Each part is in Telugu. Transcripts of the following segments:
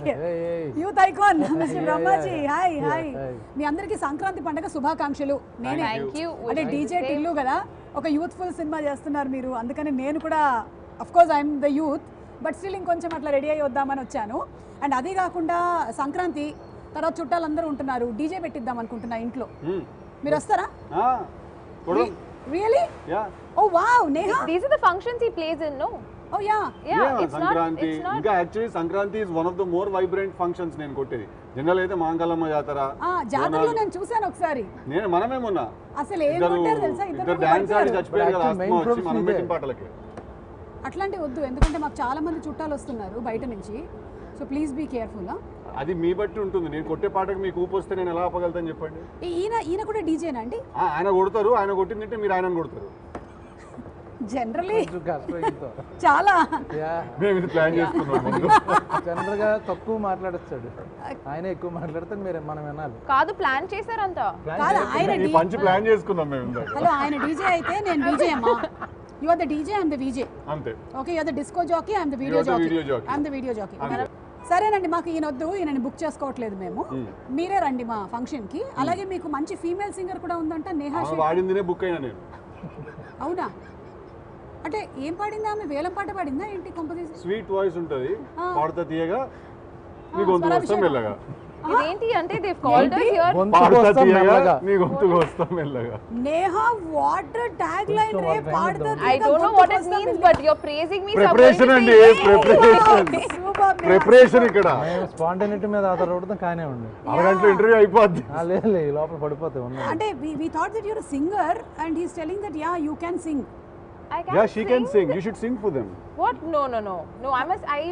Youth icon mister Brahmaji hi hi మీ అందరికీ సంక్రాంతి పండగ శుభాకాంక్షలు నేనే Thank you. అంటే డీజే టిల్లు కదా ఒక యూత్ఫుల్ సినిమా చేస్తున్నారు మీరు అందుకని నేను కూడా of course I'm the youth but still ఇంకొంచెం అట్లా రెడీ అయ్యి వద్దామని వచ్చాను అండ్ అది కాకుండా సంక్రాంతి తర్వాత చుట్టాలందరూ ఉంటున్నారు డీజే పెట్టిద్దాం అనుకుంటున్నా ఇంట్లో మీరు వస్తారా really yeah oh wow Neha These are the functions he plays in, no? Oh yeah Yeah, it's not. Sankranti It's not. ఇంకా actually Sankranti is one of the more vibrant functions నేను కొట్టేది జనరల్ అయితే మాంకాలమ్మ జాతర ఆ జాతరలో నేను చూశాను ఒకసారి నేను మనమేమున్నా అసలు ఏం ఇద్దరు కొట్టారు తెలుసా ఇద్దరు ఇద్దరు డాన్స్ ఆడి కొట్టారు. చచ్చిపోయారు కదా Actually, main ఆస్తమా వచ్చి profession మనం ఇదే. పెట్టిన పాటలకి అట్లాంటి వద్దు ఎందుకంటే మాకు చాలా మంది చుట్టాలు వస్తున్నారు బయట నుంచి సో ప్లీజ్ బీ కేర్ఫుల్ అది మీ బట్టి ఉంటుంది నేను కొట్టే పాటకి మీకు ఊపు వస్తే నేను ఎలా ఆపగలుగుతాను చెప్పండి ఈయన ఈయన కూడా డీజేనా అండి ఆ, ఆయన కొడతారు ఆయన కొట్టిందంటే మీరు ఆయనను కొడతారు జనరలీ కొంచెం కష్టం ఇంతో చాలా యా మేము ఇది ప్లాన్ చేసుకున్నాం ముందు జనరల్ గా తక్కువ మాట్లాడచ్చాడు ఆయన ఎక్కువ మాట్లాడితే మీరు మనం వినాలి కాదు ప్లాన్ చేశారంతా కాదు ఆయన ఈ పంచి ప్లాన్ చేసుకున్నాం మేము ఇందాక హలో ఆయన డీజే అయితే నేను డీజే అమ్మా you are the DJ I'm the VJ అంతే okay you are the disco jockey I'm the video are the jockey video jockey. I'm the video jockey అంతే. సరేనండి మాకు ఈయన వద్దు ఈయనని బుక్ చేసుకోవట్లేదు మేము మీరే రండి మా ఫంక్షన్ కి అలాగే మీకు మంచి ఫీమేల్ సింగర్ కూడా ఉందంట నేహా ఆమె శెట్టి. వాడిందినే బుక్ అయినా నేను అవునా అంటే ఏం పాడిందా ఆమె వేలం పాట పాడిందా ఏంటి కొంపదీసి స్వీట్ వాయిస్ ఉంటుంది ఆ. పాడతా తీయగా మీ గొంతుకు వస్తాం స్వరాభిషేకం. మెల్లగా ఇదేంటి అంటే దే కాల్డ్ us here గొంతుకు పాడతా వస్తాం తీయగా మెల్లగా మీ గొంతుకు వస్తాం మెల్లగా నేహా వాటర్ ట్యాగ్ లైన్ రే పాడతా I don't know what it means, but you're praising me. so I'm going preparation to అండి say- ప్రిపరేషన్ ప్రిపరేషన్ ఇక్కడ మేము స్పాంటనిటీ మీద ఆధారపడతాం కానీ ఉండి అరగంటలో ఇంటర్వ్యూ అయిపోద్ది ఆ, లేదు లేదు, ఈ లోపల పడిపోతాయి ఉన్నాయి అంటే we thought that you're singer and he's telling that yeah you can sing I can't yeah she can sing. Sing you should sing for them What? No, no, no. No, I'm a, I,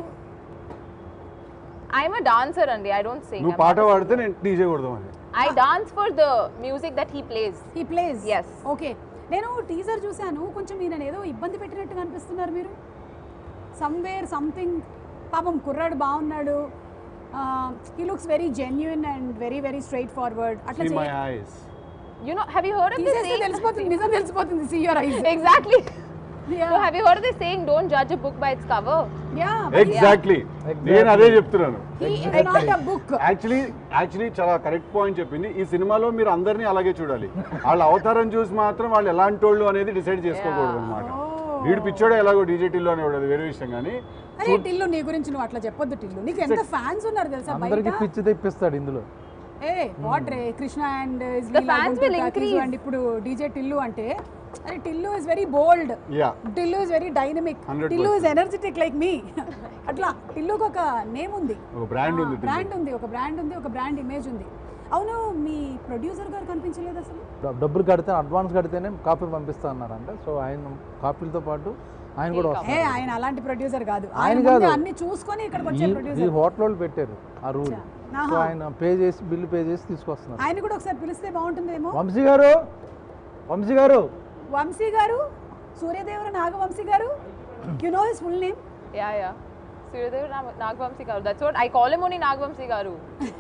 I'm a dancer, Andy. I don't sing. నువ్వు I'm పాట not a పాడితే నేను డీజే కొడదామని singer. I dance for the music that he plays. He plays Yes. Okay నేను టీజర్ చూశాను కొంచెం ఈయన ఏదో ఇబ్బంది పెట్టినట్టుగా అనిపిస్తున్నారు మీరు సమ్వేర్ సంథింగ్ పాపం కుర్రాడు బాగున్నాడు he looks very genuine and very very straightforward అట్లా సీ మై చేయ- eyes You know, have you heard of this తీసేస్తే saying? తెలిసిపోతుంది నిజం తెలిసిపోతుంది see your eyes exactly. So have you heard of this saying? Don't judge a book by its cover. Yeah exactly నేను అదే చెప్తున్నాను he is not a book actually actually చాలా కరెక్ట్ పాయింట్ చెప్పింది ఈ సినిమాలో మీరు అందరినీ అలాగే చూడాలి వాళ్ళ అవతారం చూసి మాత్రం వాళ్ళు ఎలాంటి వాళ్ళు అనేది డిసైడ్ చేసుకోకూడదు అనమాట వీడు పిచ్చోడే ఎలాగో డీజేటీలో అనేవాడు అది వేరే విషయం కానీ అరే టిల్లు నీ గురించి నువ్వు అట్లా చెప్పొద్దు టిల్లు నీకు ఎంత ఫ్యాన్స్ ఉన్నారు తెలుసా అందరికి బయట పిచ్చి తెప్పిస్తాడు ఇందులో ఏ వాట్ రే Krishna and The fans will increase. And ఇప్పుడు డీజే టిల్లు అంటే అరే Tillu is very bold yeah Tillu is very dynamic 100%. Tillu is energetic like me అట్లా టిల్లుకి ఒక నేమ్ ఉంది ఒక బ్రాండ్ ఉంది బ్రాండ్ ఉంది ఒక బ్రాండ్ ఉంది ఒక బ్రాండ్ ఇమేజ్ ఉంది అవును మీ ప్రొడ్యూసర్ గారు కనిపించలేదు అసలు డ- డబ్బులు కడితే అడ్వాన్స్ కడితేనే కాపీ పంపిస్తా అన్నారంట సో ఆయన కాపీలతో పాటు ఆయన కూడా ఏ వస్తారు ఆయన అలాంటి ప్రొడ్యూసర్ కాదు ఆయన ఆయన ముందే కాదు. అన్ని చూసుకొని ఇక్కడికి వచ్చే ఈ- ఈ ప్రొడ్యూసర్ హోటల్ వాళ్ళు పెట్టారు ఆ రూల్ ఆహా. సో ఆయన పే చేసి బిల్లు పే చేసి తీసుకొస్తున్నారు ఆయన కూడా ఒకసారి పిలిస్తే బాగుంటుందేమో వంశీ గారు వంశీ గారు వంశీ గారు Suryadevara Nagavamsi garu you know his full name Yeah, yeah. Suryadev Nag- Nagvamsi Garu. That's what I call him only Nagvamsi Garu.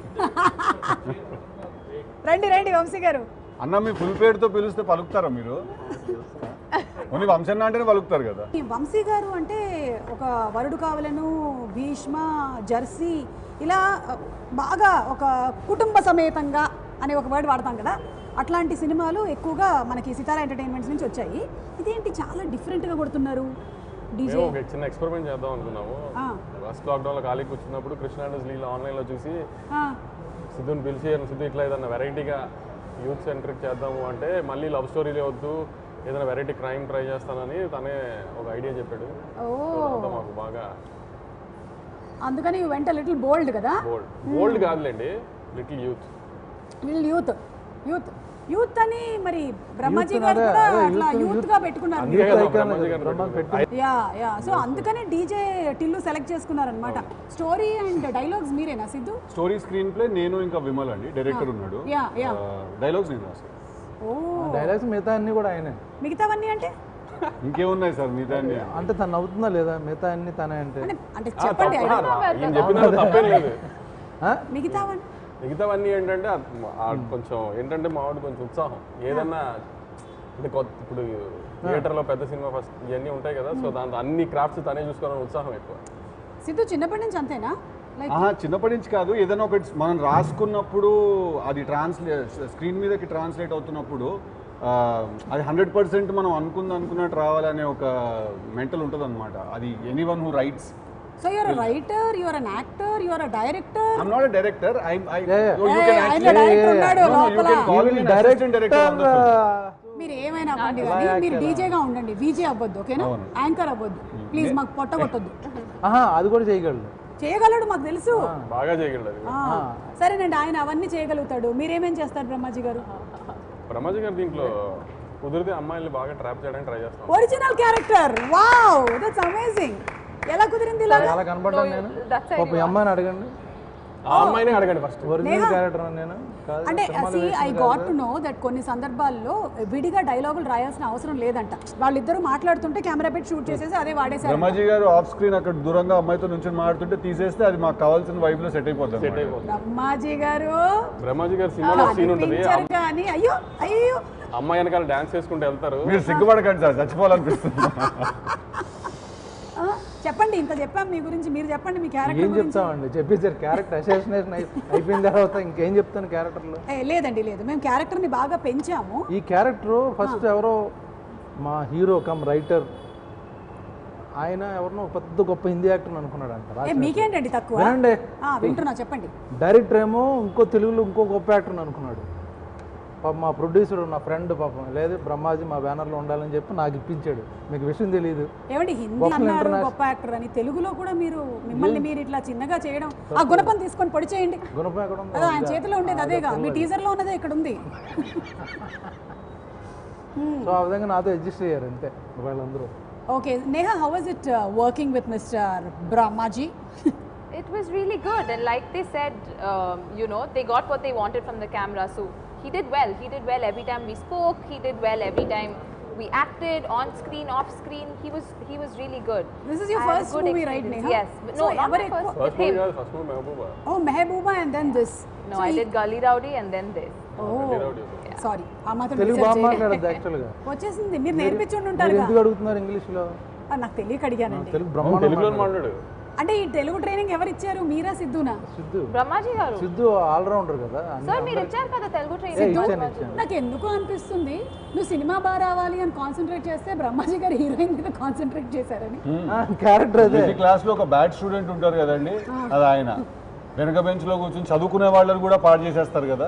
రండి రండి వంశీ గారు అన్న మీ ఫుల్ పేరుతో పిలిస్తే పలుకుతారా మీరు ఓన్లీ వంశన్న అంటేనే పలుకుతారు కదా ఈ వంశీ గారు అంటే ఒక వరుడు కావలను భీష్మ జెర్సీ ఇలా అ, బాగా ఒక కుటుంబ సమేతంగా అనే ఒక వర్డ్ వాడతాం కదా అట్లాంటి సినిమాలు ఎక్కువగా మనకి సితారా ఎంటర్టైన్మెంట్స్ నుంచి వచ్చాయి ఇదేంటి చాలా డిఫరెంట్గా కొడుతున్నారు డీజే మేము ఒక చిన్న ఎక్స్పెరిమెంట్ చేద్దాం అనుకున్నాము ఫస్ట్ లాక్డౌన్లో ఖాళీ కూర్చున్నప్పుడు కృష్ణ అండ్ లీల ఆన్లైన్లో చూసి సిద్ధుని పిలిచి "అరే సిద్ధు ఇట్లా ఏదన్నా వెరైటీగా యూత్ సెంట్రిక్ చేద్దాము అంటే మళ్ళీ లవ్ స్టోరీలే వద్దు ఏదైనా వెరైటీ క్రైమ్ ట్రై చేస్తానని తనే ఒక ఐడియా చెప్పాడు ఓ సో దాంతో మాకు బాగా అందుకని వెంట లిటిల్ బోల్డ్ కదా బోల్డ్ బోల్డ్ కాదులేండి లిటిల్ యూత్ వీళ్ళు యూత్ యూత్ యూత్ అని మరి బ్రహ్మాజీ Youth గారు అదే, కూడా అదే, అట్లా youth, యూత్ youth. గా పెట్టుకున్నారు అందుకే కదా icon బ్రహ్మాజీ గారు బ్రహ్మ పెట్టుకుంది. పెట్టి- యా యా సో అందుకనే డీజే టిల్లు సెలెక్ట్ చేసుకున్నారనమాట స్టోరీ అండ్ డైలాగ్స్ మీరేనా సిద్ధు స్టోరీ స్క్రీన్ ప్లే నేను ఇంకా విమల్ అండి డైరెక్టర్ ఉన్నాడు యా యా డైలాగ్స్ నేను రాస్తాను ఓ డైలాగ్స్ మిగతా అన్ని కూడా ఆయనే మిగతావన్నీ అంటే ఇంకేమున్నాయి సార్ మిగతా అన్ని? అంటే తను అవుతుందా లేదా మిగతా అన్ని తనే అంటే అంటే అంటే ఆ, చెప్పండి తప్ప- idea. ఈయన చెప్పిన తప్పేం లేదు ఆ? మిగతావన్నీ మిగతావన్నీ ఏంటంటే ఆ- ఆ కొంచెం ఏంటంటే మావాడు కొంచెం ఉత్సాహం ఏదన్నా అంటే కొత్త ఇప్పుడు థియేటర్లో పెద్ద సినిమా ఫస్ట్ ఇవన్నీ ఉంటాయి కదా సో దాంతో అన్ని క్రాఫ్ట్స్ తనే చూసుకోవాలని ఉత్సాహం ఎక్కువ సిద్ధు చిన్నప్పటి నుంచి అంతేనా లైక్ ఆహా చిన్నప్పటి నుంచి కాదు ఏదైనా ఒకటి మనం రాసుకున్నప్పుడు అది ట్రాన్స్లే స్క్రీన్ మీదకి ట్రాన్స్లేట్ అవుతున్నప్పుడు ఆ, అది హండ్రెడ్ పర్సెంట్ మనం అనుకుంది అనుకున్నట్టు రావాలనే ఒక మెంటల్ ఉంటుంది అనమాట అది anyone who writes so your writer your an actor your a director I'm not a director I I Yeah, yeah. You can ఆయన డైరెక్టర్ ఉన్నాడు లోపల call me an assistant director on the film. మీరు ఏమైనా అవ్వండి కానీ మీరు డీజేగా ఉండండి డీజే అవ్వద్దు ఓకేనా అవును. యాంకర్ అవ్వద్దు ప్లీజ్ మాకు పొట్ట కొట్టొద్దు ఆహా అది కూడా చేయగలడు చేయగలడు మాకు తెలుసు బాగా చేయగలడు అది ఆ, సరేనండి ఆయన అవన్నీ చేయగలుగుతాడు మీరేమేం చేస్తారు బ్రహ్మాజీ గారు బ్రహ్మాజీ గారు దీంట్లో కుదిరితే అమ్మాయిల్ని బాగా ట్రాప్ చేయడానికి ట్రై చేస్తాం original character wow that's amazing ఎలా కుదిరింది ఇలాగా అలా కనపడ్డాను నేను That's పాప ఈ అమ్మాయిని అడగండి ఆ అమ్మాయినే అడగండి ఫస్ట్ ఒరిజినల్ క్యారెక్టర్ నేను కాదు అంటే see I got to know that కొన్ని సందర్భాల్లో విడిగా డైలాగులు రాయాల్సిన అవసరం లేదంట వాళ్ళిద్దరూ మాట్లాడుతుంటే కెమెరా పెట్టి షూట్ చేసేసి అదే వాడేశారు బ్రహ్మాజీ గారు ఆఫ్ స్క్రీన్ అక్కడ దూరంగా అమ్మాయితో నుంచి మాడుతుంటే తీసేస్తే అది మాకు కావాల్సిన వైబ్ లో సెట్ అయిపోతుంది సెట్ అయిపోతుంది బ్రహ్మాజీ గారు బ్రహ్మాజీ గారి సినిమాలో సీన్ ఉంటుంది కనిపించరు కానీ అయ్యో అయ్యో అమ్మాయి వెనకాల డాన్స్ చేసుకుంటూ వెళ్తారు మీరు సిగ్గుపడకండి సార్ చచ్చిపోవాలనిపిస్తుంది ఆ, చెప్పండి ఇంత చెప్పాం మీ గురించి మీరు చెప్పండి మీ ఏం క్యారెక్టర్ గురించి చెప్తామండి చెప్పేసారు క్యారెక్టర్ అసోసినేషన్ అయిపోయిన తర్వాత ఇంకేం చెప్తాను క్యారెక్టర్లో ఏ, లేదండి లేదు మేము క్యారెక్టర్ని బాగా పెంచాము ఈ క్యారెక్టర్ ఫస్ట్ ఎవరో మా హీరో కమ్ రైటర్ ఆయన ఎవరినో పెద్ద గొప్ప హిందీ యాక్టర్ అనుకున్నాడు అంట ఏ మీకేంటండి తక్కువ వినండి ఆ, వింటున్నా చెప్పండి డైరెక్టర్ ఏమో ఇంకో తెలుగులో ఇంకో గొప్ప యాక్టర్ అనుకున్నాడు పాప మా ప్రొడ్యూసర్ నా ఫ్రెండ్ పాపం లేదు బ్రహ్మాజీ మా బ్యానర్లో ఉండాలని చెప్పి నాకు ఇప్పించాడు మీకు విషయం తెలియదు ఏమండి హిందీ గొప్ప అన్నారు international- గొప్ప యాక్టర్ అని తెలుగులో కూడా మీరు మిమ్మల్ని మీరు ఇట్లా చిన్నగా చేయడం ఆ గుణపం తీసుకొని పొడి చేయండి గుణపం ఎక్కడ ఉందో అదే ఆయన చేతిలో ఉండేది అదేగా మీ టీజర్ లో ఉన్నదే ఇక్కడ ఉంది సో ఆ విధంగా నాతో అడ్జస్ట్ అయ్యారు అంతే వాళ్ళందరూ okay Neha how was it working with mister Brahmaji It was really good, and like they said, um, you know, they got what they wanted from the camera. So he did well. He did well every time we spoke. He did well every time we acted on screen, off screen. He was he was really good. This is your I had a first good movie, right, experience. Neha? Yes, but So no, not my ఎవరు first. ఎక్కువ- With ఫస్ట్ మూవీ him. కాదు first movie Mehbooba oh Mehbooba and then this No, I did Gully Rowdy and then this. Oh sorry ఆ మాత్రం తెలుగు research బాగా చేయలేదు. మాట్లాడద్దు యాక్చువల్గా వచ్చేసింది మీరు నేర్పించుండి మీరు ఉంటారుగా ఎందుకు అడుగుతున్నారు ఇంగ్లీష్లో ఆ, నాకు తెలియక అడిగానండి తెలుగు బ్రహ్మాండం తెలుగులో మాట్లాడు అంటే ఈ తెలుగు ట్రైనింగ్ ఎవరు ఇచ్చారు మీరా సిద్ధునా Siddhu Brahmaji garu. Siddhu allrounder కదా అన్ని Sir, మీరు ఇచ్చారు కదా తెలుగు ఏ, ట్రైనింగ్ ఇచ్చాను ఇచ్చాను నాకు ఎందుకు అనిపిస్తుంది నువ్వు సినిమా బాగా రావాలి అని కాన్సన్ట్రేట్ చేస్తే బ్రహ్మాజీ గారు హీరోయిన్ మీద కాన్సన్ట్రేట్ చేశారని క్యారెక్టర్ అదే ప్రతి క్లాస్ లో ఒక బ్యాడ్ స్టూడెంట్ ఉంటారు కదండి అది ఆయన వెనక బెంచ్ లో కూర్చొని చదువుకునే వాళ్ళని కూడా పాడు చేసేస్తారు కదా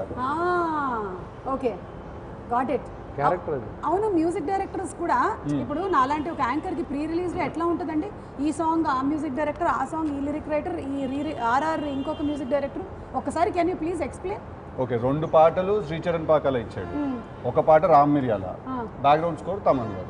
ఓకే గాట్ ఇట్ క్యారెక్టర్ అది అవును మ్యూజిక్ డైరెక్టర్స్ కూడా ఇప్పుడు నాలాంటి ఒక యాంకర్కి ప్రీ రిలీజ్లో ఎట్లా ఉంటుందండి ఈ సాంగ్ ఆ మ్యూజిక్ డైరెక్టర్ ఆ సాంగ్ ఈ లిరిక్ రైటర్ ఈ రీ ఆర్ఆర్ ఇంకొక మ్యూజిక్ డైరెక్టర్ ఒకసారి can you please explain okay రెండు పాటలు శ్రీచరణ్ పాకాల ఇచ్చాడు ఒక పాట రామ్ మిర్యాల బ్యాక్గ్రౌండ్ స్కోర్ తమన్ గారు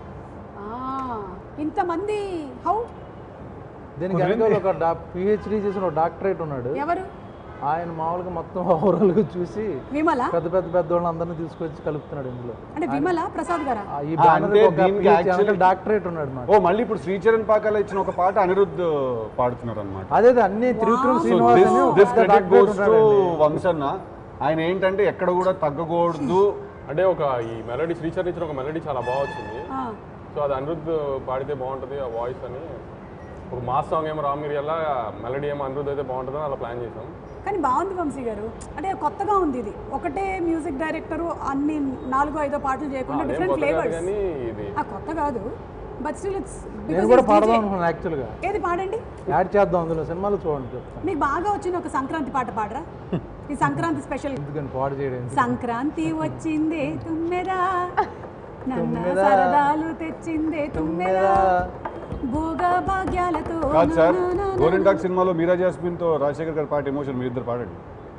ఇంతమంది హౌ దీనికి వెనకాల ఒక డా పిహెచ్డి చేసిన ఒక డాక్టరేట్ ఉన్నాడు ఎవరు ఆయన మామూలుగా మొత్తం ఓవరాల్గా చూసి విమల పెద్ద పెద్ద పెద్ద వాళ్ళందరినీ తీసుకొచ్చి కలుపుతున్నాడు ఇందులో అంటే విమల ప్రసాద్ గారా ఆ, ఈ ఆ, బ్యానర్ అంటే ఒక దీనికి PhD actually- వెనకాల డాక్టరేట్ ఉన్నాడు మాట ఓ మళ్ళీ ఇప్పుడు శ్రీచరణ్ పాకాల ఇచ్చిన ఒక పాట అనిరుద్ధ్ పాడుతున్నారు అనమాట అదే అదే అన్ని త్రివిక్రమ్ సో శ్రీనివాస్ దిస్ అని ఒక దిస్ పెద్ద క్రెడిట్ డాక్టరేట్ గోస్ టు ఉన్నాడండి. వంశన్న ఆయన ఏంటంటే ఎక్కడ కూడా తగ్గకూడదు అంటే ఒక ఈ మెలడీ శ్రీచరణ్ ఇచ్చిన ఒక మెలడీ చాలా బాగా వచ్చింది ఆ, సో అది అనిరుద్ధ్ పాడితే బాగుంటుంది ఆ వాయిస్ అని ఒక మాస్ సాంగ్ ఏమో రామ్ మిరియాల మెలడీ ఏమో అనిరుద్ధ్ అయితే బాగుంటుందని అలా ప్లాన్ చేసాం కానీ బాగుంది వంశీ గారు అంటే కొత్తగా ఉంది ఇది ఒకటే మ్యూజిక్ డైరెక్టర్ అన్ని నాలుగో ఐదో పాటలు చేయకుండా అదేం డిఫరెంట్ కొత్త కాదు ఫ్లేవర్స్ కానీ ఇది ఆ కొత్త కాదు బట్ స్టిల్ ఇట్స్ నేను కూడా పాడదాం అనుకున్నాను యాక్చువల్గా ఏది పాడండి యాడ్ చేద్దాం అందులో సినిమాలు చూడండి చెప్తాను మీకు బాగా వచ్చిన ఒక సంక్రాంతి పాట పాడరా ఈ సంక్రాంతి స్పెషల్ ఎందుకని పాడు చేయడం ఎందుకు? సంక్రాంతి వచ్చిందే తుమ్మెదా నన్న తుమ్మెదా. సరదాలు తెచ్చిందే తుమ్మెదా భోగా భాగ్యాలతో కాదు సార్ నా, నా, నా, గోరింటాక్ సినిమాలో మీరా జాస్మిన్ తో రాజశేఖర్ గారి పాట ఎమోషన్ మీ ఇద్దరు పాడండి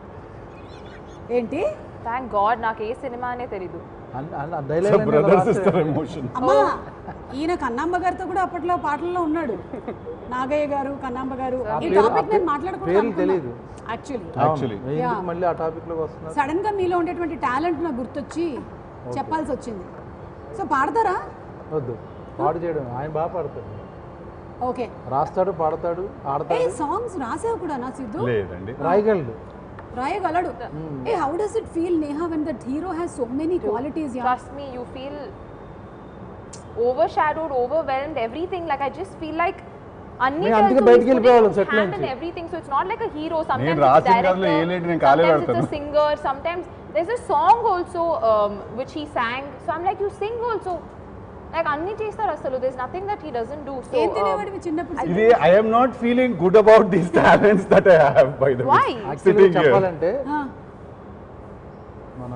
ఏంటి థ్యాంక్ గాడ్ నాకు ఏ సినిమా అనే తెలీదు అన్- అన్- ఆ డైలాగ్ బ్రదర్ సిస్టర్ ఎమోషన్ అమ్మా ఈయన కన్నాంబ గారితో కూడా అప్పట్లో పాటల్లో ఉన్నాడు నాగయ్య గారు కన్నాంబ గారు ఈ పేరు- టాపిక్ నేను పేర్లు తెలీదు. మాట్లాడకూడదు యాక్చువల్లీ యాక్చువల్లీ Yeah. మళ్ళీ ఆ టాపిక్ లోకి వస్తున్నారు సడన్ గా మీలో ఉండేటువంటి టాలెంట్ నాకు గుర్తొచ్చి చెప్పాల్సి వచ్చింది సో పాడతారా వద్దు పాడు చేయడం ఆయన బాగా పాడతాడు ఓకే రాస్తాడు పాడతాడు ఏ ఆడతాడు సాంగ్స్ రాసావు కూడా నా సిద్ధు లేదండి రాయగలడు రాయగలడు ఏ how does it feel Neha when that hero has so many qualities yeah Trust me, you feel overshadowed, overwhelmed, everything. Like I just feel like అన్ని మేము అందుకే బయటికి వెళ్ళిపోయేవాళ్ళం set హ్యాండ్ నుంచి. And everything so it's not like a hero నేను సమ్టైమ్స్ రాసిన కథలో ఏ లేడు, నేను కాలే పెడతాను. Singer sometimes there's a song also um, which he sang so i'm like you sing also like అన్ని చేస్తారు అసలు there's nothing that he doesn't do so ఏం um, తినేవాడివి చిన్నప్పుడు ఇది I'm not feeling good about these talents that I have by the why actually చెప్పాలంటే ఆ, మన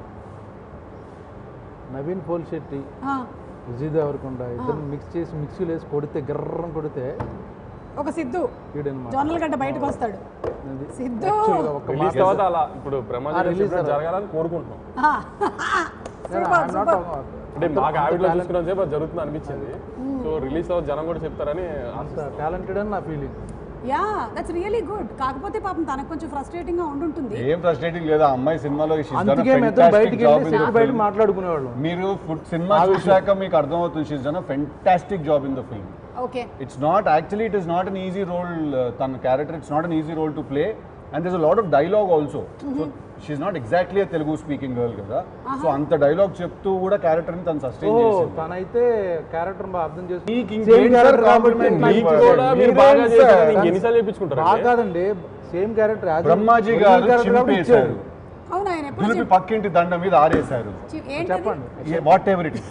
నవీన్ పోల్ శెట్టి ఆ, విజయ్ దేవరకొండ ఇద్దరు మిక్స్ చేసి మిక్సీలు వేసి కొడితే గర్రం కొడితే ఒక సిద్ధు వీడనమాట జొన్నల గడ్డ బయటకు వస్తాడు సిద్ధు ఒక రిలీజ్ తర్వాత అలా ఇప్పుడు బ్రహ్మాజీ గారు release చెప్పినట్టు తర్వాత. జరగాలని కోరుకుంటున్నాం ఆ, సూపర్ సూపర్ అంటే మాకు హ్యాబిట్లో చూసుకున్న సేపు అది జరుగుతుంది అనిపించింది సో రిలీజ్ తర్వాత జనం కూడా చెప్తారని అంత టాలెంటెడ్ అని నా feeling yeah that's really good కాకపోతే పాపం తనకు కొంచెం ఫ్రస్ట్రేటింగ్ గా ఉండుంటుంది ఏం ఫ్రస్ట్రేటింగ్ లేదా ఆ అమ్మాయి సినిమాలో she's done a అందుకే మేము ఇద్దరు fantastic బయటికి job వెళ్ళి in the సెట్ బయట film. మాట్లాడుకునేవాళ్ళం మీరు ఫుడ్ సినిమా చూశాక మీకు అర్థమవుతుంది she's done a fantastic job in the film okay it's not actually it is not an easy role తన character it's not an easy role to play and this a lot of dialogue also so she's not exactly Telugu speaking girl కదా సో అంత డైలాగ్ చెప్తూ కూడా క్యారెక్టర్ ని తను ఓ సస్టైన్ చేసింది తనైతే క్యారెక్టర్ బాగా అర్థం మీకు చేసుకుని ఇంకేం సార్ compliment మీకు నాకు? కూడా మీరు మీరేం బాగా సార్? చేశారని ఇంక ఎన్నిసార్లు చెప్పించుకుంటారు బాగా కాదండి సేమ్ క్యారెక్టర్ బ్రహ్మాజీ గారు చింపేశారు అవును ఆయన ఎప్పుడు దులిపి పక్కింటి దండ మీద ఆరేశారు చెప్పి- ఏంటది? చెప్పండి whatever it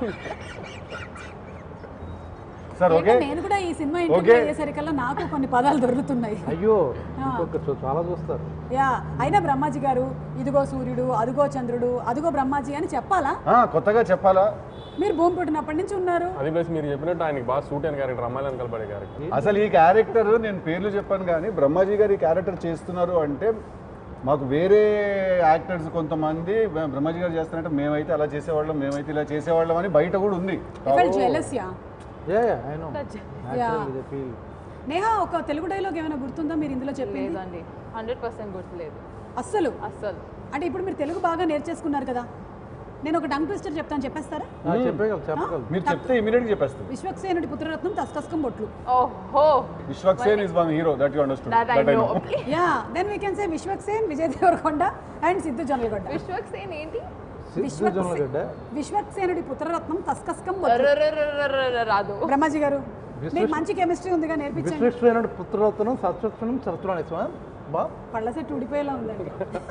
sir okay ఏంటో నేను కూడా ఈ సినిమా ఇంటర్వ్యూ Okay. అయ్యేసరికల్లా నాకు కొన్ని పదాలు దొరుకుతున్నాయి అయ్యో ఇంకొక చూ- చాలా చూస్తారు యా అయినా బ్రహ్మాజీ గారు ఇదిగో సూర్యుడు అదిగో చంద్రుడు అదిగో బ్రహ్మాజీ అని చెప్పాలా కొత్తగా చెప్పాలా మీరు భూమి పుట్టినప్పటి నుంచి ఉన్నారు అది ప్లస్ మీరు చెప్పినట్టు ఆయనకి బాగా సూట్ అయిన క్యారెక్టర్ అమ్మాయిలను కలపడే క్యారెక్టర్ అసలు ఈ క్యారెక్టర్ నేను పేర్లు చెప్పాను కానీ బ్రహ్మాజీ గారు ఈ క్యారెక్టర్ చేస్తున్నారు అంటే మాకు వేరే యాక్టర్స్ కొంతమంది బ్ర- బ్రహ్మాజీ గారు చేస్తారంటే మేమైతే అలా చేసేవాళ్ళం మేమైతే ఇలా చేసేవాళ్ళం అని బయట కూడా ఉంది జెలస్ యా ఏ I know natural feel Neha ఒక తెలుగు డైలాగ్ ఏమైనా గుర్తుందా మీరు ఇందులో చెప్పింది లేదండి హండ్రెడ్ పర్సెంట్ గుర్తులేదు అస్సలు అస్సలు అంటే ఇప్పుడు మీరు తెలుగు బాగా నేర్చేసుకున్నారు కదా నేను ఒక టంగ్ ట్విస్టర్ చెప్తాను చెప్పేస్తారా చెప్పగలరు చెప్పగలరు మీరు చెప్తే ఇమీడియట్ చెప్పేస్తుంది విశ్వక్సేనుడి పుత్రరత్నం తస్కస్కం బొట్లు ఓహో Vishwaksen is one hero that you understood that I know okay yeah then we can say Vishwaksen Vijay Deverakonda and Siddhu Jonnalagonda Vishwak Sen ఏంటి సిద్ధు జొన్నలగడ్డ విశ్వక్సేనుడి పుత్రరత్నం తస్కస్కం బొట్లు అర్రర్రర్రర్రర్ర రాదు బ్రహ్మాజీ గారు మీకు మంచి కెమిస్ట్రీ ఉందిగా నేర్పించండి విశ్వేశ్వరుడు పుత్రరత్నం సత్యక్షణం సరస్వరం బా పళ్ళ సెట్ ఊడిపోయేలా ఉందండి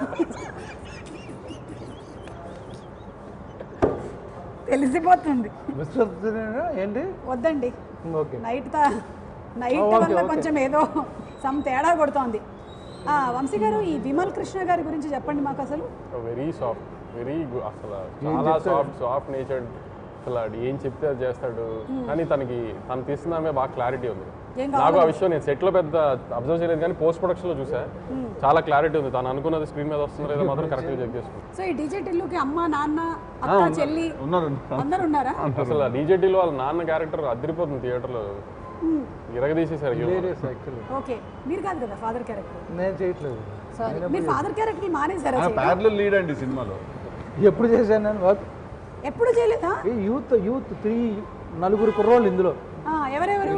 తెలిసిపోతుంది విశ్వసనీయ ఏంటి వద్దండి ఓకే నైట్ తా- నైట్ ఓకే, వల్ల ఓకే. కొంచెం ఏదో సమ్ తేడా కొడుతోంది ఆ, వంశీ గారు ఈ విమల్ కృష్ణ గారి గురించి చెప్పండి మాకు అసలు వెరీ సాఫ్ట్ వెరీ అసలు చాలా సాఫ్ట్ సాఫ్ట్ నేచర్డ్ అసలు ఆడు ఏం చెప్తే అది చేస్తాడు కానీ తనకి తను తీస్తున్నామే బాగా క్లారిటీ ఉంది ఏం నాకు ఆ విషయం నేను సెట్లో పెద్ద అబ్జర్వ్ చేయలేదు కానీ పోస్ట్ ప్రొడక్షన్లో చూసా చాలా క్లారిటీ ఉంది తను అనుకున్నది స్క్రీన్ మీద వస్తుందో లేదో మాత్రం కరెక్ట్గా చెక్ చేసుకుంది సో ఈ డీజే టిల్లుకి అమ్మ నాన్న అక్క చెల్లి ఉన్నారు అందరు ఉన్నారా అసలు డీజేటీలో వాళ్ళ నాన్న క్యారెక్టర్ అదిరిపోతుంది థియేటర్లో ఇరగదీసేసారు hero. సీరియస్ యాక్చువల్లీ ఓకే మీరు కాదు కదా ఫాదర్ క్యారెక్టర్ నేను చేయట్లేదు సారీ మీరు ఫాదర్ క్యారెక్టర్ మానేశారా చేయడం? ప్యారలల్ లీడ్ అండి సినిమాలో ఎప్పుడు చేశాను నేను వర్క్ ఎప్పుడు చేయలేదా ఈ యూత్ యూత్ త్రీ నలుగురు కుర్రోళ్ళు ఇందులో ఆ, ఎవరెవరు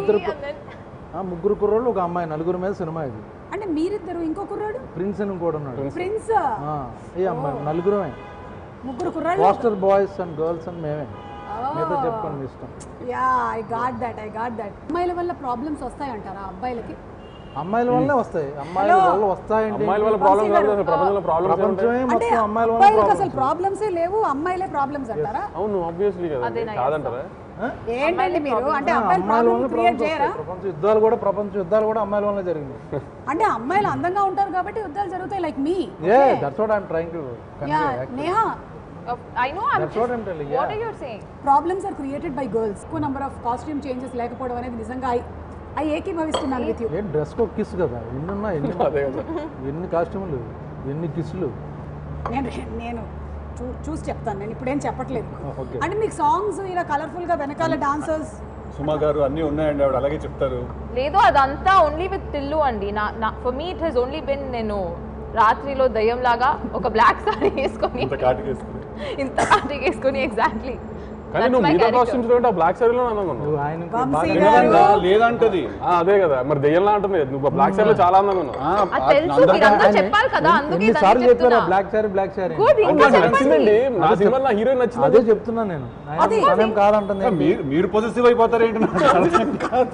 ఆ, ముగ్గురు కుర్రోళ్ళు ఒక అమ్మాయి నలుగురు మీద సినిమా ఇది అంటే మీరిద్దరు ఇంకో కుర్రాడు ప్రిన్స్ అని కూడా ఉన్నాడు ప్రిన్స్ ఆ, ఈ అమ్మాయి నలుగురమే ముగ్గురు కుర్రాళ్ళు హాస్టల్ బాయ్స్ అండ్ గర్ల్స్ అని మేమే మీతో చెప్పుకోండి మీ ఇష్టం yeah I got that I got that అమ్మాయిల వల్ల ప్రాబ్లమ్స్ వస్తాయంటారా అబ్బాయిలకి అమ్మాయిల వల్లనే వస్తాయి అమ్మాయిల వల్ల వస్తాయంటే అమ్మాయిల వల్ల ప్రాబ్లం కాదు అసలు ప్రపంచంలో ప్రాబ్లమ్స్ ప్రపంచమే అంటే మొత్తం అమ్మాయిల వల్ల అబ్బాయిలకు అసలు ప్రాబ్లమ్సే లేవు అమ్మాయిలే ప్రాబ్లమ్స్ అంటారా అవును ఆబ్వియస్లీ కదా కాదంటారా ఏంటండి మీరు అంటే అబ్బాయిలు అమ్మాయిల వల్ల ప్రాబ్లమ్ క్రియేట్ ప్రాబ్లమ్స్ చేయరా వస్తాయి. ప్రపంచ యుద్ధాలు కూడా ప్రపంచ యుద్ధాలు కూడా అమ్మాయిల వల్ల జరిగింది అంటే అమ్మాయిలు అందంగా ఉంటారు కాబట్టి యుద్ధాలు జరుగుతాయి లైక్ మీ ఏ that's what I'm trying to yeah Neha I know I'm that's what I'm telling what are you saying problems are created by girls ఎక్కువ నెంబర్ ఆఫ్ కాస్ట్యూమ్ చేంజెస్ లేకపోవడం అనేది నిజంగా ఐ ఐ ఏకీభవిస్తున్నాను విత్ యూ ఏం డ్రెస్ కో కిస్ కదా ఎన్ని ఉన్నా ఎన్ని అదే కదా ఎన్ని కాస్ట్యూములు ఎన్ని కిస్సులు నేను నేను చూ చూసి చెప్తాను నేను ఇప్పుడేం చెప్పట్లేదు ఓకే అంటే మీకు సాంగ్స్ ఇలా కలర్ఫుల్ గా వెనకాల డాన్సర్స్ సుమా గారు అన్నీ ఉన్నాయండి ఆవిడ అలాగే చెప్తారు లేదు అదంతా ఓన్లీ విత్ టిల్లు అండి నా నా for me it he's only been నేను రాత్రిలో దయ్యం లాగా ఒక బ్లాక్ సారీ వేసుకొని ఇంత కాటికేసుకుని ఇంత కాటి వేసుకొని ఎగ్జాక్ట్లీ కానీ నువ్వు మిగతా కాస్ట్యూమ్స్ లో ఆ బ్లాక్ సారీలో అందంగా ఉన్నావు నువ్వు ఆయన వంశీ బాగా గారు లేదంటది ఆ, అదే కదా మరి దెయ్యంలా అంటుంది కదా, నువ్వు బ్లాక్ సారీలో చాలా అందంగా ఉన్నావు ఆ, అది ఆ- తెలుసు అందరికీ- మీరందరూ చెప్పాలి కదా అందుకే ఎన్ని సార్లు దాన్ని చెప్పారా చెప్తున్నా black sorry black sorry good ఇంకా నాకు చెప్పండి నచ్చిందండి నా సినిమా నా హీరోయిన్ నచ్చింది అదే చెప్తున్నా నేను ఆయన తనేం కాదంటుంది మీరు మీరు పొజిటివ్ అయిపోతారు ఏంటి నాకు అర్థం కాదు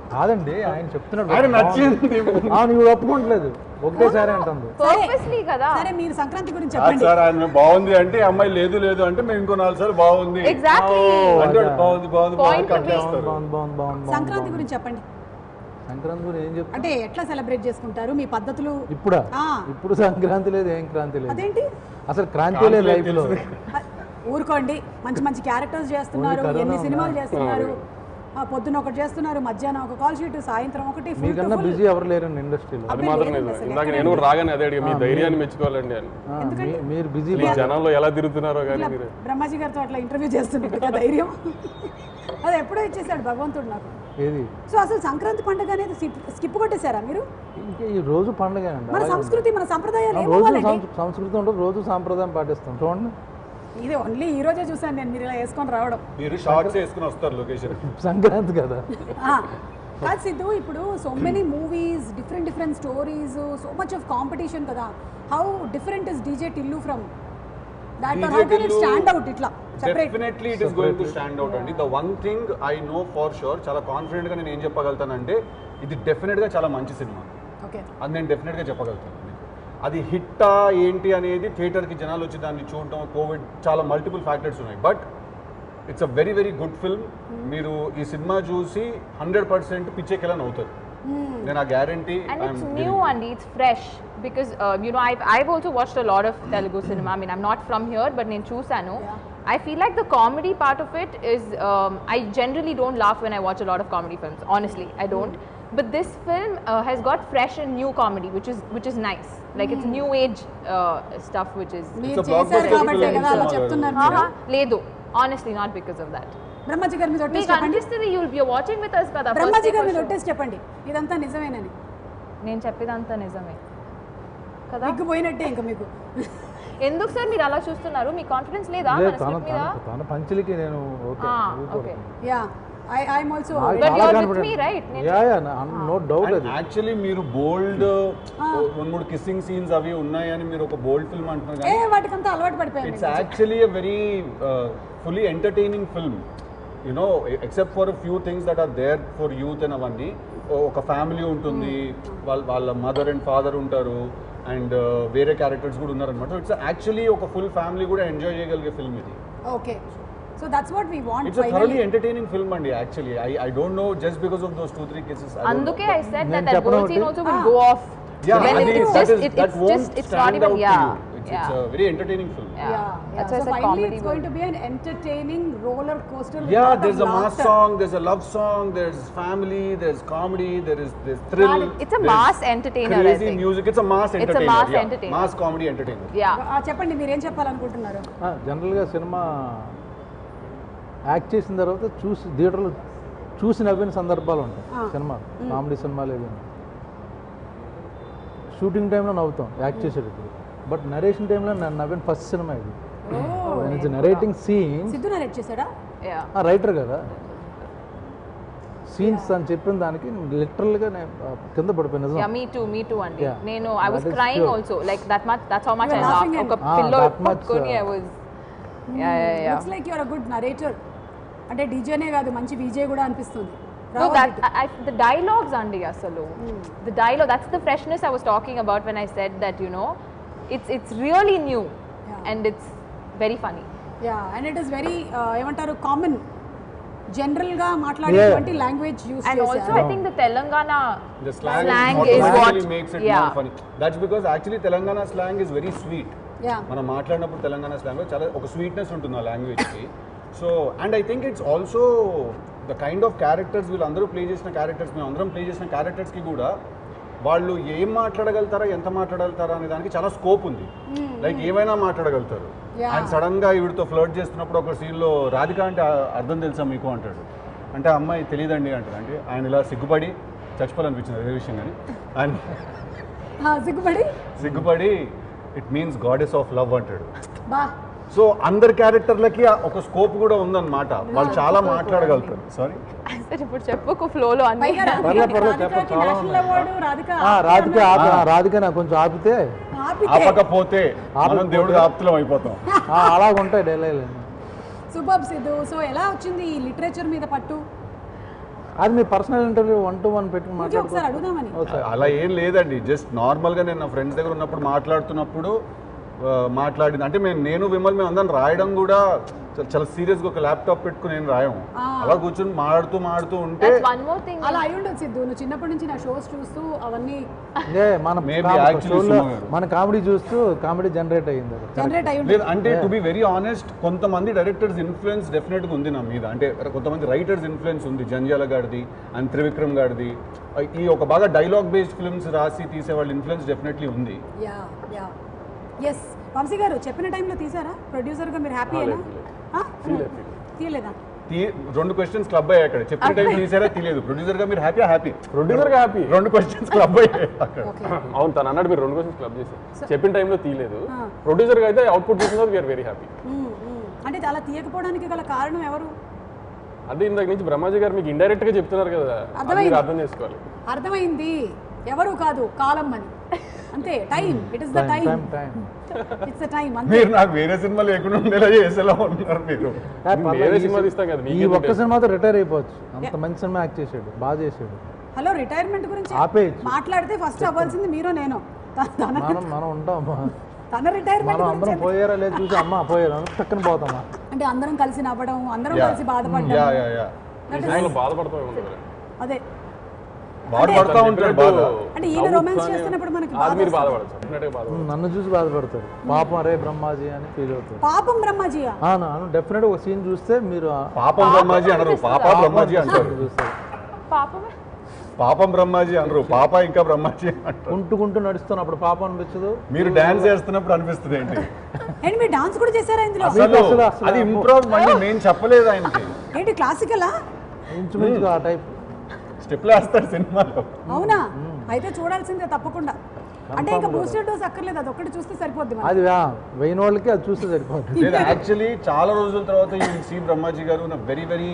కాదండి ఆయన చెప్తున్నాడు ఆయన నచ్చింది అవును ఇవి ఒప్పుకోవట్లేదు ఒకటేసారి అంటుంది పర్పస్లీ కదా సరే మీరు సంక్రాంతి గురించి కాదు చెప్పండి సార్ ఆయన బాగుంది అంటే ఈ అమ్మాయి లేదు లేదు అంటే మేము ఇంకో నాలుగు సార్లు బాగుంది ఎగ్జాక్ట్లీ అంటే వాడు బాగుంది బాగుంది బాగుంది Point కట్ to be. చేస్తారు బాగుంది బాగుంది బాగుంది సంక్రాంతి బాగుంది గురించి చెప్పండి సంక్రాంతి గురించి ఏం చెప్తా అంటే ఎట్లా సెలబ్రేట్ చేసుకుంటారు మీ పద్ధతులు ఇప్పుడా ఆ. ఇప్పుడు సంక్రాంతి లేదు ఏం క్రాంతి లేదు అదేంటి అసలు క్రాంతి లేదు లైఫ్ లో అ- ఊరుకోండి మంచి మంచి క్యారెక్టర్స్ చేస్తున్నారు కరోనా ఎన్ని ఉందా? సినిమాలు చేస్తున్నారు ఆ, పొద్దున ఒకటి చేస్తున్నారు మధ్యాహ్నం ఒక కాల్ షీట్ సాయంత్రం ఒకటి full to మీకన్నా full. బిజీ ఎవరు లేరండి ఇండస్ట్రీలో అది మాత్రం నిజం ఇందాక నేను కూడా రాగానే అదే అడిగా మీ ధైర్యాన్ని మెచ్చుకోవాలండి అని మీరు బిజీ ఈ జనంలో ఎలా తిరుగుతున్నారో కానీ ఇట్లా మీరు బ్రహ్మాజీ గారితో అట్లా ఇంటర్వ్యూ చేస్తున్నట్టు కదా ధైర్యం అది ఎప్పుడో ఇచ్చేసాడు భగవంతుడు నాకు ఏది సో అసలు సంక్రాంతి పండుగ అనేది స్కిప్ కొట్టేశారా మీరు ఇంకా ఈ రోజు పండుగేనండి మన అలాగే సంస్కృతి మన సంప్రదాయాలు ఉంటుంది. ఏం రోజు అవ్వాలండి? సంస్- సంస్కృతి ఉంటుంది రోజు సాంప్రదాయం పాటిస్తాం చూడండి ఇది ఓన్లీ ఈ రోజే చూసాను నేను మీరు ఇలా వేసుకొని రావడం మీరు షార్ట్స్ వేసుకుని వస్తారు లొకేషన్ సంక్రాంతి కదా ఆ, కాదు సిద్ధు ఇప్పుడు so many movies different different stories so much of competition కదా how different is DJ Tillu from that how can it stand out ఇట్లా separate definitely it is going to stand out అండి the one thing I know for sure చాలా కాన్ఫిడెంట్ గా నేను ఏం చెప్పగలుగుతానంటే ఇది డెఫినెట్ గా చాలా మంచి సినిమా ఓకే అది నేను డెఫినెట్ గా చెప్పగలుగుతాను మీకు. అది హిట్టా ఏంటి అనేది థియేటర్ కి జనాలు వచ్చి దాన్ని చూడటం కోవిడ్ చాలా మల్టిపుల్ ఫ్యాక్టర్స్ ఉన్నాయి but it's a very very good film మీరు ఈ సినిమా చూసి హండ్రెడ్ పర్సెంట్ పిచ్చెక్కెలని అవుతారు నేను ఆ guarantee And it's new and it's fresh because uh, you know I've I've also watched a lot of Telugu cinema. I mean I'm not from here, but in Chusanu, Yeah. I feel like the comedy part of it is um, I generally don't laugh when I watch a lot of comedy films. Honestly, I don't. But this film uh, has got fresh and new comedy, which is which is nice. Like it's new age uh, stuff, which is. మీరు a blockbuster చేశారు కాబట్టి film, కదా అలా Mr. చెప్తున్నారు మీరు. Haha, Ledu. Honestly, not because of that. Brahmaji గారి మీద ఒట్టేసి మీకు చెప్పండి అనిపిస్తుంది you'll be watching with us కదా first బ్రహ్మాజీ day గారి for మీద sure. ఒట్టేసి చెప్పండి ఇదంతా నిజమేనని నేను చెప్పేదంతా నిజమే కదా విగ్గిపోయినట్టే ఇంకా మీకు ఎందుకు సార్ మీరు అలా చూస్తున్నారు మీ కాన్ఫిడెన్స్ లేదా లేదు మన తన script మీద తన తన పంచులకి నేను ఓకే Ah, ఊరుకోను. okay. Yeah I I'm also నాకు But చాలా you're with confident. me, right? నేను- యా యా నో డౌట్ అది యాక్చువల్లీ మీరు బోల్డ్ రెండు మూడు కిస్సింగ్ సీన్స్ అవి ఉన్నాయని మీరు ఒక బోల్డ్ ఫిల్మ్ అంటున్నారు ఏ కానీ వాటికంతా అలవాటు పడిపోయాను it's actually a very fully entertaining film you know except for few things that are there for youth and అవన్నీ ఓ- ఒక ఫ్యామిలీ ఉంటుంది వాళ్ళ వాళ్ళ మదర్ అండ్ ఫాదర్ ఉంటారు అండ్ వేరే క్యారెక్టర్స్ కూడా ఉన్నారనమాట ఇట్స్ యాక్చువల్లీ ఒక ఫుల్ ఫ్యామిలీ కూడా ఎంజాయ్ చేయగలిగే ఫిల్మ్ ఇది okay so that's what we want it's thoroughly entertaining film అండి actually I I don't know just because of those two three cases అందుకే ఐ సెడ్ నేను దట్ దట్ చెప్పను goal scene ఒకటి. also will go off Yeah, when అది- it- it's that just is- it- that it's won't just it's not stand even out to yeah you. It's, it's yeah a very entertaining film. yeah Yeah, that's so why I said finally comedy it's going will- to be an entertaining roller coaster. with Yeah, lot of there's a mass laughter. song, there's a love song, there's family, there's comedy, there is there's thrill. It's a there's mass entertainer, I Crazy think. music. It's a mass It's a entertainer. mass yeah. entertainer. Mass comedy entertainer. yeah ఆ, చెప్పండి మీరేం చెప్పాలనుకుంటున్నారు జనరల్గా సినిమా యాక్ట్ చేసిన తర్వాత చూసి థియేటర్లో చూసి నవ్విన సందర్భాలు ఉంటాయి సినిమా కామెడీ సినిమాలు ఏవి షూటింగ్ టైంలో నవ్వుతాం యాక్ట్ చేసేటప్పుడు బట్ నరేషన్ టైంలో నేను నవ్విన ఫస్ట్ సినిమా ఇది it's narrating scene Siddhu narrate చేశాడా yeah రైటర్ కదా సీన్స్ అని చెప్పిన దానికి లిటరల్గా నేను ఆ, కింద పడిపోయిన నిజం yeah me too me too అండి Yeah. నేను I was That is crying sure. also like that much that's how much You I were laughed laughing ఒక Ah, pillow that much, పట్టుకొని uh, I was yeah yeah yeah looks like your uh good narrator అంటే డీజేనే కాదు మంచి విజయ్ కూడా అనిపిస్తుంది No, that I, I, the dialogues, Andy, asalu. The dialogue, that's the freshness I was talking about when I said that, you know, it's it's really new Yeah. and it's very funny. Yeah and it is very ఏమంటారు కామన్ జనరల్ గా మాట్లాడేటువంటి language use And also, I think the Telangana The slang, Slang is automatically what- makes it yeah. more funny. That's because actually Telangana slang is very sweet. Yeah మనం మాట్లాడినప్పుడు తెలంగాణ స్లాంగ్ చాలా ఒక స్వీట్నెస్ ఉంటుంది ఆ లాంగ్వేజ్కి so and I think it's also the kind of characters వీళ్ళందరూ ప్లే చేసిన క్యారెక్టర్స్ మేము అందరం ప్లే చేసిన క్యారెక్టర్స్కి కూడా వాళ్ళు ఏం మాట్లాడగలుగుతారా ఎంత మాట్లాడగలుగుతారా అనే దానికి చాలా స్కోప్ ఉంది లైక్ ఏమైనా మాట్లాడగలుగుతారు Yeah. ఆయన సడన్ గా ఈవిడతో ఫ్లర్ట్ చేస్తున్నప్పుడు ఒక సీన్లో రాధిక అంటే ఆ- అర్థం తెలుసా మీకు అంటాడు అంటే ఆ అమ్మాయి తెలియదండి అంటాడు అంటే ఆయన ఇలా సిగ్గుపడి చచ్చిపోవాలనిపించింది అదే విషయం కానీ ఆయన సిగ్గుపడి సిగ్గుపడి it means goddess of love అంటాడు బా సో అందరి క్యారెక్టర్లకి ఆ ఒక స్కోప్ కూడా ఉందన్నమాట వాళ్ళు చాలా మాట్లాడగలుగుతారు సారీ I said, ఇప్పుడు చెప్పుకు ఫ్లోలో అన్ని పైగా పర్లేదు, పర్లేదు, రాధికకి చెప్పండి, చాలా నేషనల్ అవార్డు రాధిక ఆ, రాధిక ఆపి ఆ, రాధిక నాకు కొంచెం ఆపితే ఆపితే ఆపకపోతే మనం దేవుడికి ఆప్తులం అయిపోతాం ఆ, అలాగ ఉంటాయి డైలాగులు సూపర్ సిద్ధు సో ఎలా వచ్చింది ఈ లిటరేచర్ మీద పట్టు అది మీ personal interview one to one పెట్టుకుని ఊరికే ఒకసారి మాట్లాడుకో అడుగుదామని ఒకసారి అలా ఏం లేదండి జస్ట్ నార్మల్గా నేను నా ఫ్రెండ్స్ దగ్గర ఉన్నప్పుడు మాట్లాడుతున్నప్పుడు ఆ, మాట్లాడింది అంటే మేము నేను విమల్ మేము అందరం రాయడం కూడా చ- చాలా సీరియస్గా ఒక ల్యాప్టాప్ పెట్టుకుని నేను రాయము అలా కూర్చొని మాడుతూ మాడుతూ ఉంటే That's one more thing. అలా అయి ఉండదు సిద్ధు నువ్వు చిన్నప్పటి నుంచి నా షోస్ చూస్తూ అవన్నీ ఏ మన Maybe కామెడీ actually షోలో సుమ గారు. మన కామెడీ చూస్తూ కామెడీ జనరేట్ అయ్యింది అది జనరేట్ అయి లేదు ఉంటుంది అంటే టు బి వెరీ ఆనెస్ట్ కొంతమంది డైరెక్టర్స్ ఇన్ఫ్లుయెన్స్ డెఫినెట్గా ఉంది నా మీద అంటే కొంతమంది రైటర్స్ ఇన్ఫ్లుయెన్స్ ఉంది జంజాల గారిది అండ్ త్రివిక్రమ్ గారిది ఈ ఒక బాగా డైలాగ్ బేస్డ్ ఫిల్మ్స్ రాసి తీసే వాళ్ళ ఇన్ఫ్లుయెన్స్ డెఫినెట్లీ ఉంది yeah yeah yes Vamsi garu చెప్పిన టైంలో తీసారా ప్రొడ్యూసర్గా మీరు హ్యాపీ అయినా ఆ? తీయలేదా తీ రెండు క్వశ్చన్స్ క్లబ్ అయ్యాయి అక్కడ చెప్పిన టైం తీసారా తెలియదు ప్రొడ్యూసర్ గా మీరు హ్యాపీ హ్యాపీ ప్రొడ్యూసర్గా హ్యాపీ రెండు క్వశ్చన్స్ క్లబ్ అయ్యాయి అక్కడ ఓకే అవును తను అన్నాడు మీరు రెండు క్వశ్చన్స్ క్లబ్ చేశారు చెప్పిన టైంలో తీయలేదు ప్రొడ్యూసర్గా అయితే అవుట్పుట్ చూసిన we are very happy hmm, hmm. అంటే అలా తీయకపోవడానికి గల కారణం ఎవరు అంటే ఇందాక నుంచి బ్రహ్మాజీ గారు మీకు ఇండైరెక్ట్ గా చెప్తున్నారు కదా అది అర్థమైంది. మీరు అర్థం చేసుకోవాలి అర్థమైంది ఎవరు కాదు కాలం అని అంతే time it is the time time time it's the time అంతే మీరు నాకు వేరే సినిమా లేకుండా ఉండేలా చేసేలా ఉన్నారు మీరు వేరే సినిమా తీస్తాం కదా ఈ మీకు ఒక్క సినిమాతో రిటైర్ అయిపోవచ్చు అంత మంచి సినిమా యాక్ట్ చేశాడు బాగా చేశాడు హలో రిటైర్మెంట్ గురించి ఆపేయచ్చు. మాట్లాడితే ఫస్ట్ అవ్వాల్సింది మీరు నేను త- తన మనం మనం ఉంటాం తన రిటైర్మెంట్ మనం అందరం గురించి పోయారా లేదు చూసి అమ్మ పోయారు టక్కన పోతామా అంటే అందరం కలిసి నవ్వడం అందరం Yeah. కలిసి యా బాధపడడం యా యా ఈ సినిమాలో బాధపడుతూ ఉంటుంది అదే వాడు పడతా ఉంటాడు బాగా అంటే ఈయన రొమాన్స్ చేస్తున్నప్పుడు మనకి అది బాధ మీరు వస్తుంది. బాధపడచ్చు డెఫినెట్గా బాధపడచ్చు నన్ను చూసి బాధపడతాడు పాపం అరే బ్రహ్మాజీ అని ఫీల్ అవుతాడు పాపం బ్రహ్మాజీయా అవును డెఫినెట్ ఒక సీన్ చూస్తే మీరు ఆ- పాపం బ్రహ్మాజీ అనరు పాప బ్రహ్మాజీ అంటారు చూస్తారు Papa. పాపం బ్రహ్మాజీ అనరు పాప ఇంకా బ్రహ్మాజీ అంటారు కుంటుకుంటూ నడుస్తున్నప్పుడు పాపం అనిపించదు మీరు డాన్స్ చేస్తున్నప్పుడు అనిపిస్తుంది ఏంటి ఏంటి మీరు డాన్స్ కూడా చేశారా ఇందులో అసలు అసలు- అసలు అది ఇంప్రూవ్ మళ్ళీ నేను చెప్పలేదు ఆయనకి ఏంటి క్లాసికలా ఇంచుమించుగా ఆ టైప్ స్టెప్లు వేస్తాడు సినిమాలో అవునా అయితే చూడాల్సిందే తప్పకుండా అంటే ఇంకా బూస్టర్ డోస్ అక్కర్లేదు అది ఒక్కటి చూస్తే సరిపోద్ది మనకి. అది ఆ, వెయ్యిన వాళ్ళకి అది చూస్తే సరిపోతుంది లేదు యాక్చువల్లీ చాలా రోజుల తర్వాత ఈ సి Brahmaji garu very very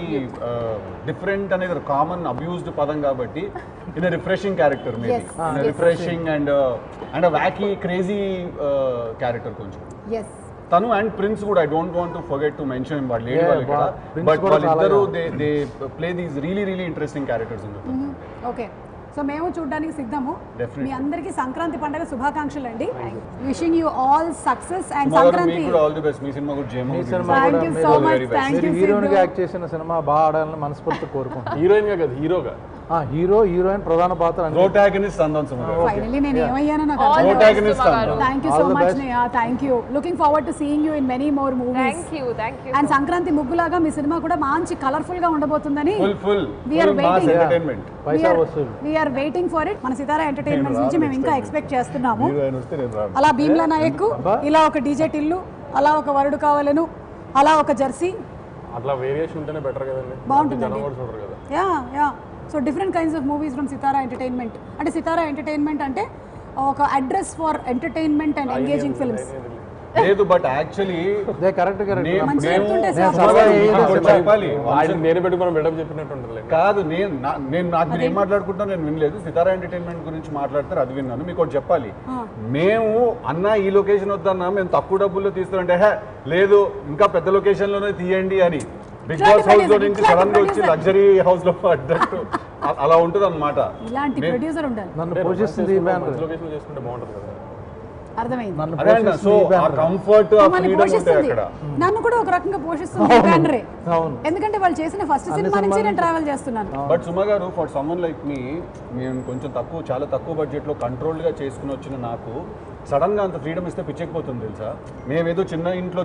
different అనేది కామన్ అబ్యూస్డ్ పదం కాబట్టి in refreshing character maybe Yes. In refreshing and and wacky crazy character కొంచెం ఎస్ తను అండ్ ప్రిన్స్ కూడా I don't want to forget to mention వాళ్ళు లేడీ Yeah, వాళ్ళు ఇక్కడ వా- Prince బట్ కూడా వాళ్ళిద్దరూ చాలా- they they play these really really interesting characters ఉంది ఓకే సో మేము చూడడానికి సిద్ధము Definitely. మీ అందరికీ సంక్రాంతి పండుగ శుభాకాంక్షలు అండి wishing you all success and Suma garu Sankranti మీకు కూడా ఆల్ ది బెస్ట్ మీ సినిమా కూడా జేమో మీ సినిమా థ్యాంక్ కూడా యూ మీరు so all much very best. Thank మీరు యూ హీరోయిన్గా యాక్ట్ చేసిన సినిమా బాగా ఆడాలని మనస్ఫూర్తి కోరుకుంటున్నాను హీరోయిన్ గా కదా హీరోగా ఆ, హీరో హీరోయిన్ ప్రధాన పాత్ర అన్ని- ప్రోటాగనిస్ట్ అందాం సుమా గారు ఫైనల్లీ నేను ఏమయ్యానో నాకు All the best, Protagonist Suma అన్నారు. garu. Thank you All so the much best. Neha thank you looking forward to seeing you in many more movies Thank you, thank you. అండ్ so much. సంక్రాంతి ముగ్గులాగా మీ సినిమా కూడా మంచి కలర్ఫుల్ గా ఉండబోతుందని full full We are full mass waiting. Entertainment పైసా వసూలు వీఆర్ వెయిటింగ్ ఫర్ ఇట్ మన సితారా ఎంటర్టైన్మెంట్స్ నుంచి మేము ఇంకా ఎక్స్పెక్ట్ చేస్తున్నాము మీరు ఆయన వస్తే నేను రాను అలా భీమ్లా నాయక్ ఇలా ఒక డీజే టిల్లు అలా ఒక వరుడు కావాలను అలా ఒక జెర్సీ అట్లా వేరియేషన్ ఉంటేనే బెటర్ కదండి బాగుంటుందండి. జనం కూడా చూడరు కదా yeah yeah so different kinds of movies from Sithara entertainment అంటే సితారా ఎంటర్టైన్మెంట్ అంటే ఒక address for entertainment and engaging films లేదు బట్ యాక్చువల్లీ అదే కరెక్ట్ కరెక్ట్ మంచి చెప్తుంటే నేను సార్ సలహా ఏదో చెప్పాలి ఆయన నేనే పెట్టి మనం బిల్డప్ చెప్పినట్టు ఉంటుంది కాదు నేను నా- నేను నాకు మీరు ఏం మాట్లాడుకుంటా నేను వినలేదు సితారా ఎంటర్టైన్మెంట్ గురించి మాట్లాడతారు అది విన్నాను మీకు ఒకటి చెప్పాలి మేము అన్న ఈ లొకేషన్ వద్దన్నా మేము తక్కువ డబ్బుల్లో తీస్తుంటే హే లేదు ఇంకా పెద్ద లొకేషన్ లోనే తీయండి అని బిగ్ ఇట్లాంటి బాస్ హౌస్ లో producer, నుంచి ఇట్లాంటి సడన్ గా వచ్చి producer. లగ్జరీ హౌస్ లో పడ్డట్టు అ- అలా ఉంటుంది అనమాట ఇలాంటి ప్రొడ్యూసర్ ఉండాలి నన్ను పోషిస్తుంది ఈ బ్యానర్ లొకేషన్ చేసుకుంటే బాగుంటుంది కదా అర్థమైంది నన్ను అదే అండి సో పోషిస్తుంది ఈ ఆ బ్యానర్ కంఫర్ట్ ఆ మిమ్మల్ని ఫ్రీడమ్ ఉంటాయి పోషిస్తుంది అక్కడ నన్ను కూడా ఒక రకంగా పోషిస్తుంది బ్యానరే అవును ఎందుకంటే వాళ్ళు చేసిన ఫస్ట్ సినిమా నుంచి నేను ట్రావెల్ చేస్తున్నాను బట్ సుమ గారు ఫర్ సమ్మన్ లైక్ మీ మేము కొంచెం తక్కువ చాలా తక్కువ బడ్జెట్లో కంట్రోల్డ్గా చేసుకుని వచ్చిన నాకు సడన్గా అంత ఫ్రీడమ్ ఇస్తే పిచ్చెక్కిపోతుంది తెలుసా మేమేదో చిన్న ఇంట్లో